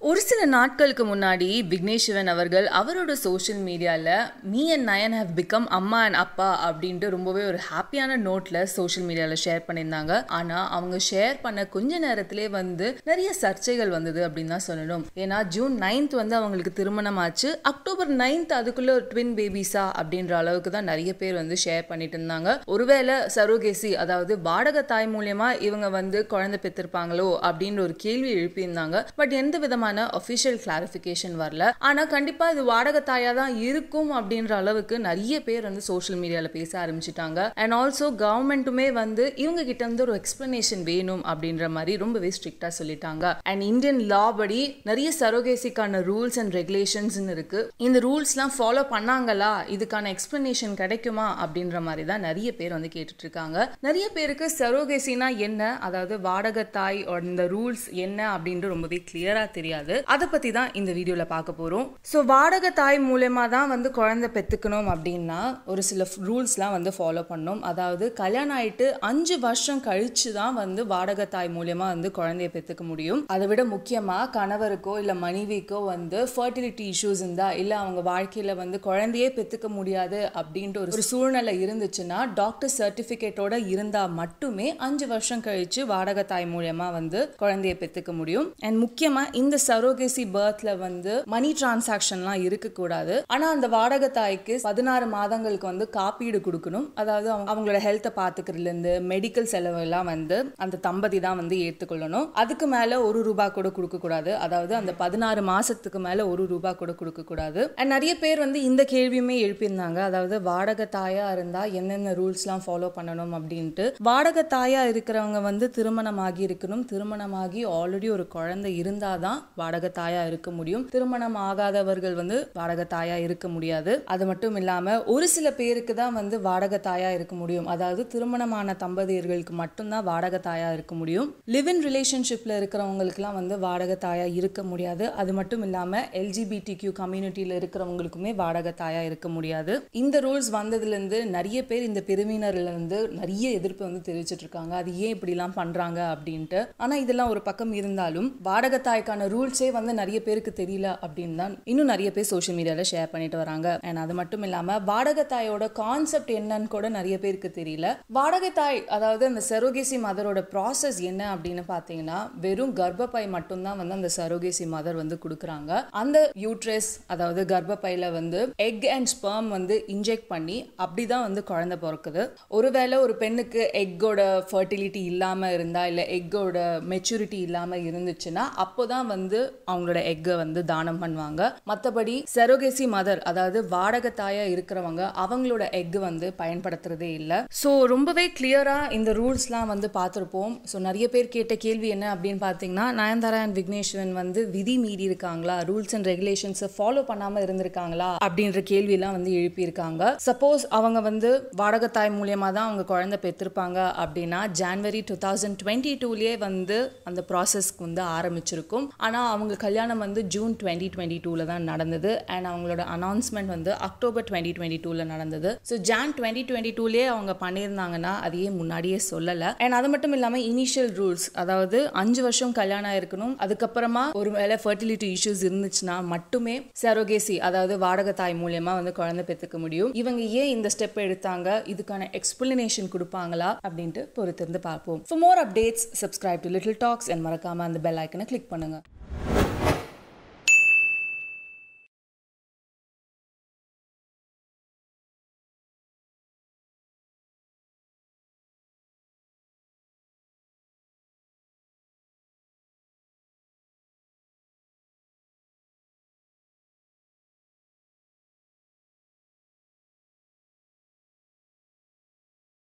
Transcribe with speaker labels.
Speaker 1: ஒரு சில நாட்களுக்கு முன்னாடி விக்னேஷ் சிவன் அவர்கள் அவரோட சோஷியல் மீடியாவில் me and Nayan have become அம்மா அண்ட் அப்பா அப்படின்ட்டு ரொம்பவே ஒரு ஹாப்பியான நோட்டில் சோஷியல் மீடியாவில் ஷேர் பண்ணியிருந்தாங்க ஆனால் அவங்க ஷேர் பண்ண கொஞ்ச நேரத்திலே வந்து நிறைய சர்ச்சைகள் வந்தது அப்படின்னு தான் சொல்லணும் ஏன்னா ஜூன் நைன்த் வந்து அவங்களுக்கு திருமணம் ஆச்சு அக்டோபர் நைன்த் அதுக்குள்ள ஒரு ட்வின் பேபிஸா அப்படின்ற அளவுக்கு தான் நிறைய பேர் வந்து ஷேர் பண்ணிட்டு இருந்தாங்க ஒருவேளை சரோகேசி அதாவது வாடகை தாய் மூலியமா இவங்க வந்து குழந்தை பெற்றிருப்பாங்களோ அப்படின்ற ஒரு கேள்வி எழுப்பியிருந்தாங்க பட் எந்த விதமான அஃபிஷியல் கிளாரிஃபிகேஷன் வரல ஆனா கண்டிப்பா இது வாடகை தாயா தான் இருக்கும் அப்படின்ற அளவுக்கு நிறைய பேர் வந்து சோஷியல் மீடியால பேச ஆரம்பிச்சிட்டாங்க அண்ட் ஆல்சோ கவர்மெண்ட்டுமே வந்து இவங்க கிட்ட இருந்து ஒரு எக்ஸ்பிளனேஷன் வேணும் அப்படின்ற மாதிரி ரொம்பவே ஸ்ட்ரிக்டா சொல்லிட்டாங்க அண்ட் இந்தியன் லா படி நிறைய சரோகேசிக்கான ரூல்ஸ் அண்ட் ரெகுலேஷன்ஸ் இருக்கு இந்த ரூல்ஸ்லாம் ஃபாலோ பண்ணாங்களா இதுக்கான எக்ஸ்பிளனேஷன் கிடைக்குமா அப்படின்ற மாதிரி தான் நிறைய பேர் வந்து கேட்டுட்டு இருக்காங்க நிறைய பேருக்கு சரோகேசினா என்ன அதாவது வாடகை தாய் or இந்த ரூல்ஸ் என்ன அப்படின்ட்டு ரொம்பவே கிளியரா தெரியாது அதை பத்தி தான் இந்த வீடியோல பார்க்க போறோம் ஸோ வாடகை தாய் மூலயமா தான் வந்து குழந்தை பெத்துக்கணும் அப்படின்னா ஒரு சில ரூல்ஸ்லாம் வந்து ஃபாலோ பண்ணணும் அதாவது கல்யாணம் ஆயிட்டு அஞ்சு வருஷம் கழிச்சு தான் வந்து வாடகை தாய் மூலியமா வந்து குழந்தைய பெத்துக்க முடியும் அதை விட முக்கியமா கணவருக்கோ இல்ல மனைவிக்கோ வந்து ஃபர்டிலிட்டி இஷ்யூஸ் இருந்தா இல்ல அவங்க வாழ்க்கையில வந்து குழந்தையே பெத்துக்க முடியாது அப்படின்ட்டு ஒரு ஒரு சூழ்நிலை இருந்துச்சுன்னா டாக்டர் சர்டிபிகேட்டோட இருந்தா மட்டுமே அஞ்சு வருஷம் கழிச்சு வாடகை தாய் மூலியமா வந்து குழந்தைய பெத்துக்க முடியும் அண்ட் முக்கியமா இந்த சரோகேசி பர்த்ல வந்து மணி டிரான்சாக்ஷன்லாம் இருக்கக்கூடாது ஆனா அந்த வாடகை தாய்க்கு பதினாறு மாதங்களுக்கு வந்து காப்பீடு கொடுக்கணும் அதாவது அவங்க- அவங்களோட ஹெல்த்தை பாத்துக்கிறதுல இருந்து மெடிக்கல் செலவு எல்லாம் வந்து அந்த தம்பதி தான் வந்து ஏத்துக்கொள்ளணும் அதுக்கு மேல ஒரு ரூபாய் கூட கொடுக்க கூடாது அதாவது அந்த பதினாறு மாசத்துக்கு மேல ஒரு ரூபாய் கூட கொடுக்க கூடாது அண்ட் நிறைய பேர் வந்து இந்த கேள்வியுமே எழுப்பியிருந்தாங்க அதாவது வாடகை தாயா இருந்தா என்னென்ன ரூல்ஸ்லாம் ஃபாலோ பண்ணணும் அப்படின்ட்டு வாடகை தாயா இருக்கிறவங்க வந்து திருமணமாகி இருக்கணும் திருமணமாகி ஆல்ரெடி ஒரு குழந்தை இருந்தாதான் வாடகை தாயா இருக்க முடியும் திருமணம் ஆகாதவர்கள் வந்து வாடகை தாயா இருக்க முடியாது அது மட்டும் இல்லாம ஒரு சில பேருக்கு தான் வந்து வாடகை தாயா இருக்க முடியும் அதாவது திருமணமான தம்பதியர்களுக்கு மட்டும்தான் வாடகை தாயா இருக்க முடியும் லிவ் இன் ரிலேஷன்ஷிப்ல இருக்கிறவங்களுக்குலாம் வந்து வாடகை தாயா இருக்க முடியாது அது மட்டும் இல்லாம எல்ஜிபிடி கியூ கம்யூனிட்டியில இருக்கிறவங்களுக்குமே வாடகை தாயா இருக்க முடியாது இந்த ரூல்ஸ் வந்ததுல இருந்து நிறைய பேர் இந்த பிரிவினர்ல இருந்து நிறைய எதிர்ப்பு வந்து தெரிவிச்சிட்டு இருக்காங்க அது ஏன் இப்படிலாம் பண்றாங்க அப்படின்ட்டு ஆனா இதெல்லாம் ஒரு பக்கம் இருந்தாலும் வாடகை தாய்க்கான ரூல்ஸே வந்து நிறைய பேருக்கு தெரியல அப்படின்னு தான் இன்னும் நிறைய பேர் சோஷியல் மீடியால ஷேர் பண்ணிட்டு வராங்க அண்ட் அது மட்டும் இல்லாம வாடகை தாயோட கான்செப்ட் என்னன்னு கூட நிறைய பேருக்கு தெரியல வாடகை தாய் அதாவது அந்த சரோகேசி மதரோட ப்ராசஸ் என்ன அப்படின்னு பாத்தீங்கன்னா வெறும் கர்ப்பப்பை மட்டும்தான் வந்து அந்த சரோகேசி மதர் வந்து கொடுக்குறாங்க அந்த யூட்ரஸ் அதாவது கர்ப்பப்பையில வந்து எக் அண்ட் ஸ்பெர்ம் வந்து இன்ஜெக்ட் பண்ணி அப்படிதான் வந்து குழந்தை பிறக்குது ஒருவேளை ஒரு பெண்ணுக்கு எக்கோட ஃபர்டிலிட்டி இல்லாம இருந்தா இல்ல எக்கோட மெச்சூரிட்டி இல்லாம இருந்துச்சுன்னா அப்போதான் வந்து அவங்களோட எக்கை வந்து தானம் பண்ணுவாங்க மற்றபடி செரோகேசி மதர் அதாவது வாடகை தாயா இருக்கிறவங்க அவங்களோட எக் வந்து பயன்படுத்துறதே இல்லை ஸோ ரொம்பவே கிளியரா இந்த ரூல்ஸ்லாம் வந்து பார்த்துருப்போம் ஸோ நிறைய பேர் கேட்ட கேள்வி என்ன அப்படின்னு பார்த்தீங்கன்னா நயன்தாரா அண்ட் விக்னேஸ்வரன் வந்து விதி மீறி இருக்காங்களா ரூல்ஸ் அண்ட் ரெகுலேஷன்ஸை ஃபாலோ பண்ணாம இருந்திருக்காங்களா அப்படின்ற கேள்வியெல்லாம் வந்து எழுப்பியிருக்காங்க சப்போஸ் அவங்க வந்து வாடகை தாய் மூலியமா தான் அவங்க குழந்தை பெற்றிருப்பாங்க அப்படின்னா ஜான்வரி டூ தௌசண்ட் டுவெண்ட்டி டூலேயே வந்து அந்த ப்ராசஸ்க்கு வந்து ஆரம்பிச்சிருக்கும் ஆனால் அவங்க கல்யாணம் வந்து ஜூன் டுவெண்ட்டி டுவெண்ட்டி டூவில் தான் நடந்தது அண்ட் அவங்களோட அனௌன்ஸ்மெண்ட் வந்து அக்டோபர் டுவெண்ட்டி டுவெண்ட்டி டூவில் நடந்தது ஸோ ஜான் டுவெண்ட்டி டுவெண்ட்டி டூலேயே அவங்க பண்ணியிருந்தாங்கன்னா அதையே முன்னாடியே சொல்லலை அண்ட் அது மட்டும் இல்லாமல் இனிஷியல் ரூல்ஸ் அதாவது அஞ்சு வருஷம் கல்யாணம் இருக்கணும் அதுக்கப்புறமா ஒரு வேளை ஃபர்டிலிட்டி இஷ்யூஸ் இருந்துச்சுன்னா மட்டுமே சரோகேசி அதாவது வாடகை தாய் மூலியமா வந்து குழந்தை பெற்றுக்க முடியும் இவங்க ஏன் இந்த ஸ்டெப் எடுத்தாங்க இதுக்கான எக்ஸ்பிளனேஷன் கொடுப்பாங்களா அப்படின்ட்டு பொறுத்திருந்து பார்ப்போம் for more updates subscribe to Little Talks and மறக்காம அந்த பெல் ஐக்கனை கிளிக் பண்ணுங்க